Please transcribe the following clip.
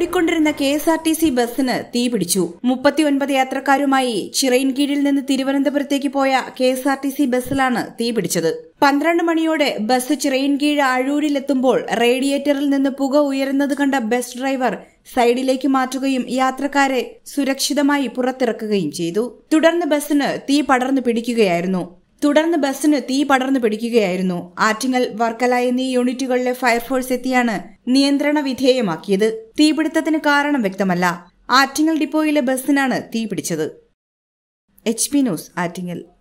ഓടിക്കൊണ്ടിരുന്ന K S R T C ബസ്സിന് തീപിടിച്ചു മുപ്പത്തിയൊൻപത് യാത്രക്കാരുമായി ചിറയിൻകീഴിൽ നിന്ന് തിരുവനന്തപുരത്തേക്ക് പോയ K S R T C ബസ്സിലാണ് തീപിടിച്ചത് പന്ത്രണ്ട് മണിയോടെ ബസ് ചിറയിൻകീഴ് അഴൂരിലെത്തുമ്പോൾ റേഡിയേറ്ററിൽ നിന്ന് പുക ഉയരുന്നത് കണ്ട ബസ് ഡ്രൈവർ സൈഡിലേക്ക് മാറ്റുകയും യാത്രക്കാരെ സുരക്ഷിതമായി പുറത്തിറക്കുകയും ചെയ്തു തുടർന്ന് ബസ്സിന് തീ പടർന്നു പിടിക്കുകയായിരുന്നു തുടർന്ന് ബസ്സിന് തീ പടർന്നു പിടിക്കുകയായിരുന്നു ആറ്റിങ്ങൽ വർക്കല എന്നീ യൂണിറ്റുകളിലെ ഫയർഫോഴ്സ് എത്തിയാണ് നിയന്ത്രണ വിധേയമാക്കിയത് തീപിടുത്തത്തിന് കാരണം വ്യക്തമല്ല ആറ്റിങ്ങൽ ഡിപ്പോയിലെ ബസ്സിനാണ് തീ പിടിച്ചത് എച്ച് പി ന്യൂസ് ആറ്റിങ്ങൽ